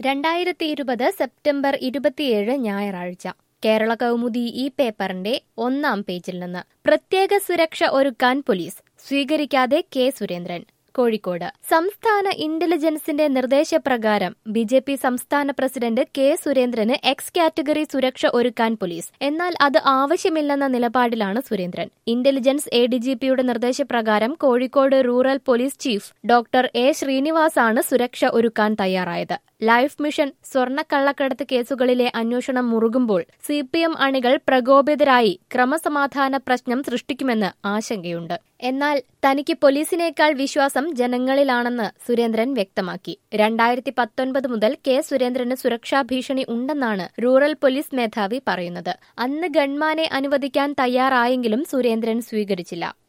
രണ്ടായിരത്തി ഇരുപത് സെപ്റ്റംബർ ഇരുപത്തിയേഴ് ഞായറാഴ്ച കേരള കൗമുദി ഈ പേപ്പറിന്റെ ഒന്നാം പേജിൽ നിന്ന് പ്രത്യേക സുരക്ഷ ഒരുക്കാൻ പോലീസ് സ്വീകരിക്കാതെ കെ സുരേന്ദ്രൻ കോഴിക്കോട് സംസ്ഥാന ഇന്റലിജൻസിന്റെ നിർദ്ദേശപ്രകാരം ബി ജെ പി സംസ്ഥാന പ്രസിഡന്റ് കെ സുരേന്ദ്രന് എക്സ് കാറ്റഗറി സുരക്ഷ ഒരുക്കാൻ പോലീസ് എന്നാൽ അത് ആവശ്യമില്ലെന്ന നിലപാടിലാണ് Surendran intelligence A D G പിയുടെ നിർദ്ദേശപ്രകാരം Kozhikode rural police chief doctor A ശ്രീനിവാസാണ് സുരക്ഷ ഒരുക്കാൻ തയ്യാറായത് ലൈഫ് മിഷൻ സ്വർണ്ണക്കള്ളക്കടത്ത് കേസുകളിലെ അന്വേഷണം മുറുകുമ്പോൾ സി പി എം അണികൾ പ്രകോപിതരായി ക്രമസമാധാന പ്രശ്നം സൃഷ്ടിക്കുമെന്ന് ആശങ്കയുണ്ട് എന്നാൽ തനിക്ക് പോലീസിനേക്കാൾ വിശ്വാസം ജനങ്ങളിലാണെന്ന് സുരേന്ദ്രൻ വ്യക്തമാക്കി രണ്ടായിരത്തി പത്തൊൻപത് മുതൽ കെ സുരേന്ദ്രന് സുരക്ഷാ ഭീഷണി ഉണ്ടെന്നാണ് റൂറൽ പോലീസ് മേധാവി പറയുന്നത് അന്ന് ഗൺമാനെ അനുവദിക്കാൻ തയ്യാറായെങ്കിലും സുരേന്ദ്രൻ സ്വീകരിച്ചില്ല